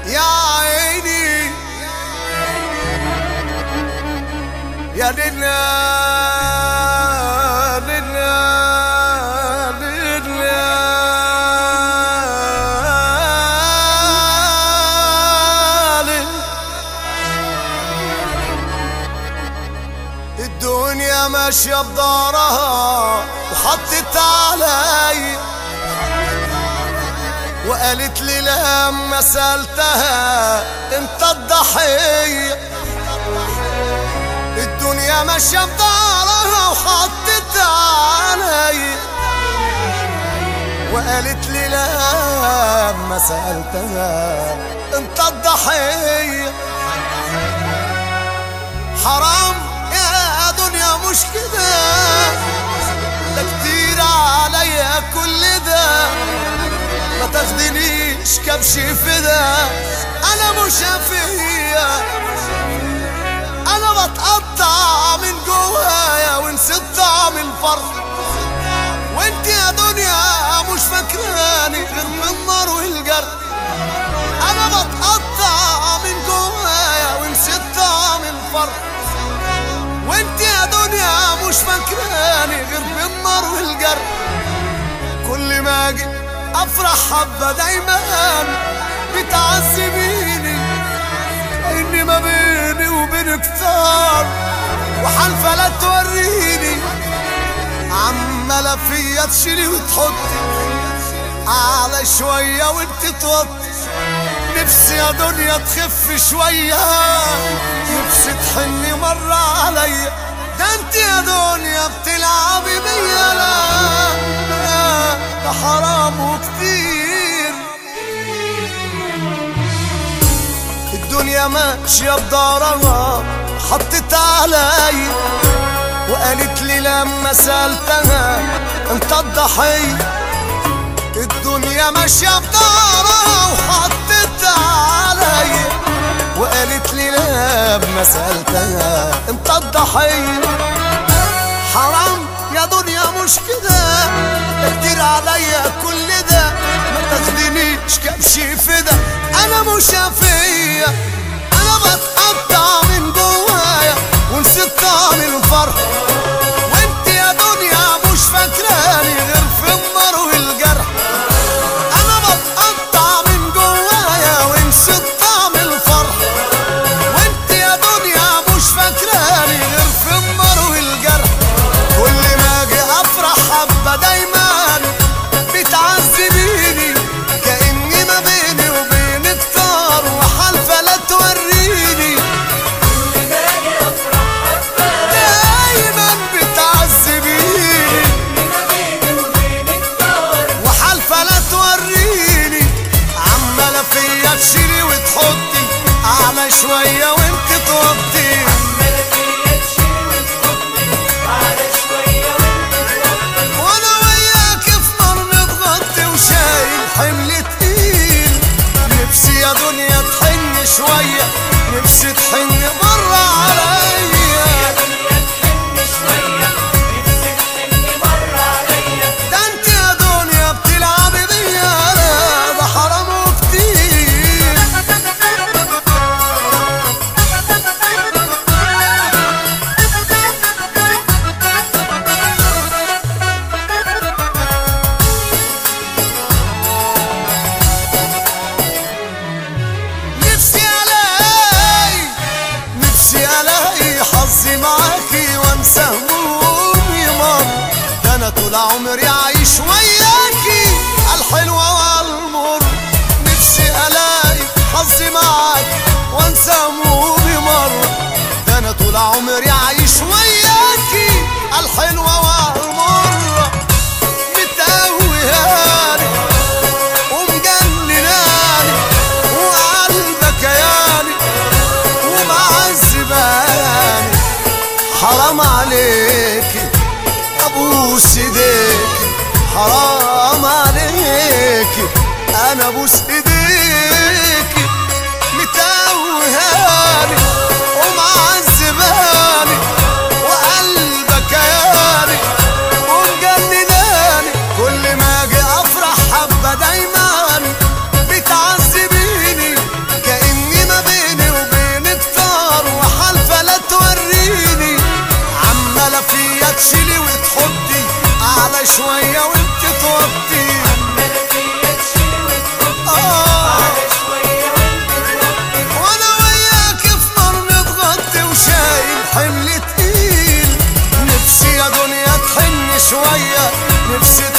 يا عيني يا ليلى ليلى ليلى الدنيا ماشية بدارها وحطت علي وقالت لي لما سألتها انت الضحية الدنيا ماشية بدارها وحطت علي وقالت لي لما سألتها انت الضحية حرام يا دنيا مش كده ده كتير عليا كل ده ما تاخدنيش كبش فدا انا مش فيا انا بتقطع من جوايا ونسيت طعم الفرح وانت يا دنيا مش فاكراني غير من النار والجرح انا بتقطع من جوايا ونسيت طعم الفرح وانت يا دنيا مش فاكراني غير بالنار والجرح كل ما اجي افرح حبه دايما بتعذبيني اني ما بيني وبينك طار وحالفه لا توريني عماله فيا تشيلي وتحطي على شويه وانت توطي نفسي يا دنيا تخف شويه نفسي تحني مره عليا ده انت يا دنيا بتلعبي بيا لا لا، ده حرام وكتير الدنيا ماشية بدارها حطت علي وقالت لي لما سألتها انت الضحية الدنيا ماشية بدارها وحطت علي وقالت لي لما سألتها انت الضحية حرام يا دنيا مش كده ده كتير عليا كل ده ما تاخدنيش كبشي فدا انا مش فيا انا بتقطع من جوايا ونسيت طعم الفرح وانت يا دنيا مش فاكراني غير في النار والجرح انا بتقطع من جوايا ونسيت طعم الفرح وانت يا دنيا مش فاكراني غير في النار والجرح كل ما اجي افرح حبه دايما بتعذبيني كاني ما بيني وبينك طار وحالفه لا توريني دايما بتعذبيني وحالفه لا توريني عماله فيا تشيلي وتحطي على شويه وانت توطي وانا وياك في نار نتغطي وشايل حمل تقيل نفسي يا دنيا تحن شوية نفسي تحن مرة عليا ده انت يا دنيا بتلعبي بيا لا ده حرام وكتير نفسي الاقي نفسي الاقي حظي معاكي وانسى همومي مر ده انا طول عمري عايش وياكي الحلوة والمر نفسي الاقي حظي معاكي وانسى همومي مر ده انا طول عمري عايش وياكي الحلوة والمر متقوياني ومجنناني وقلبك ياني ومعذباني حرام عليك ابوس ايديك حرام عليك انا ابوس ايديك متوهاني ومعذباني وقلبك ياني ومجنناني كل ما اجي افرح حبه دايما بتعذبيني شوية نفسي